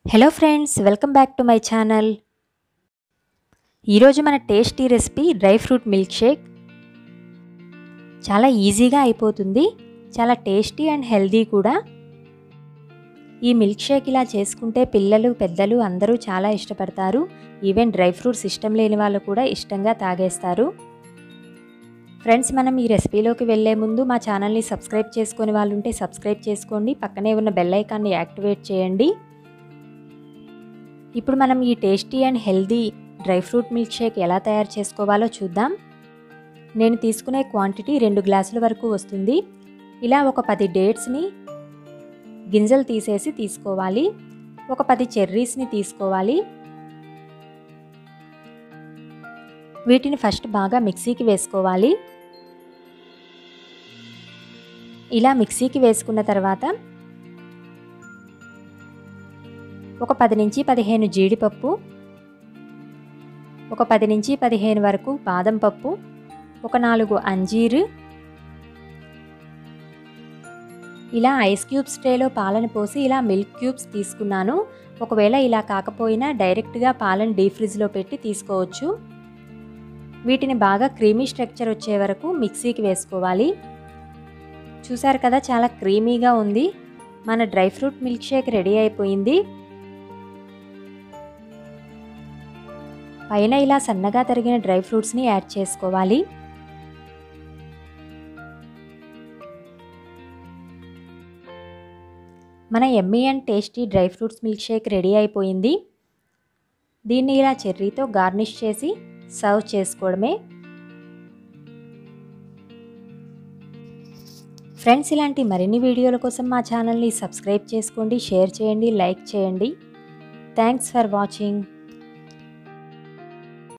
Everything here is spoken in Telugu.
hello friends welcome back to my channel ఈరోజు మన tasty recipe dry fruit milkshake చాలా ఈజీగా అయిపోతుంది చాలా టేస్టీ అండ్ హెల్దీ కూడా ఈ మిల్క్ షేక్ ఇలా చేసుకుంటే పిల్లలు పెద్దలు అందరూ చాలా ఇష్టపడతారు ఈవెన్ డ్రై ఫ్రూట్స్ ఇష్టం లేని వాళ్ళు కూడా ఇష్టంగా తాగేస్తారు ఫ్రెండ్స్ మనం ఈ రెసిపీలోకి వెళ్లే ముందు మా ఛానల్ని సబ్స్క్రైబ్ చేసుకునే వాళ్ళు ఉంటే సబ్స్క్రైబ్ చేసుకోండి పక్కనే ఉన్న బెల్ ఐకాన్ని యాక్టివేట్ చేయండి ఇప్పుడు మనం ఈ tasty and healthy dry fruit milkshake ఎలా తయారు చేసుకోవాలో చూద్దాం నేను తీసుకునే క్వాంటిటీ రెండు గ్లాసుల వరకు వస్తుంది ఇలా ఒక పది డేట్స్ని గింజలు తీసేసి తీసుకోవాలి ఒక పది చెర్రీస్ని తీసుకోవాలి వీటిని ఫస్ట్ బాగా మిక్సీకి వేసుకోవాలి ఇలా మిక్సీకి వేసుకున్న తర్వాత ఒక పది నుంచి పదిహేను జీడిపప్పు ఒక పది నుంచి పదిహేను వరకు బాదం పప్పు ఒక నాలుగు అంజీరు ఇలా ఐస్ క్యూబ్స్ ట్రేలో పాలను పోసి ఇలా మిల్క్ క్యూబ్స్ తీసుకున్నాను ఒకవేళ ఇలా కాకపోయినా డైరెక్ట్గా పాలను డీ ఫ్రిడ్జ్లో పెట్టి తీసుకోవచ్చు వీటిని బాగా క్రీమీ స్ట్రక్చర్ వచ్చే వరకు మిక్సీకి వేసుకోవాలి చూసారు కదా చాలా క్రీమీగా ఉంది మన dry fruit milkshake ready అయిపోయింది పైన ఇలా సన్నగా తరిగిన డ్రై ఫ్రూట్స్ని యాడ్ చేసుకోవాలి మన yummy and tasty dry fruits milkshake ready అయిపోయింది దీన్ని ఇలా చెర్రీతో గార్నిష్ చేసి సర్వ్ చేసుకోవడమే ఫ్రెండ్స్ ఇలాంటి మరిన్ని వీడియోల కోసం మా ఛానల్ని సబ్స్క్రైబ్ చేసుకోండి షేర్ చేయండి లైక్ చేయండి థ్యాంక్స్ ఫర్ వాచింగ్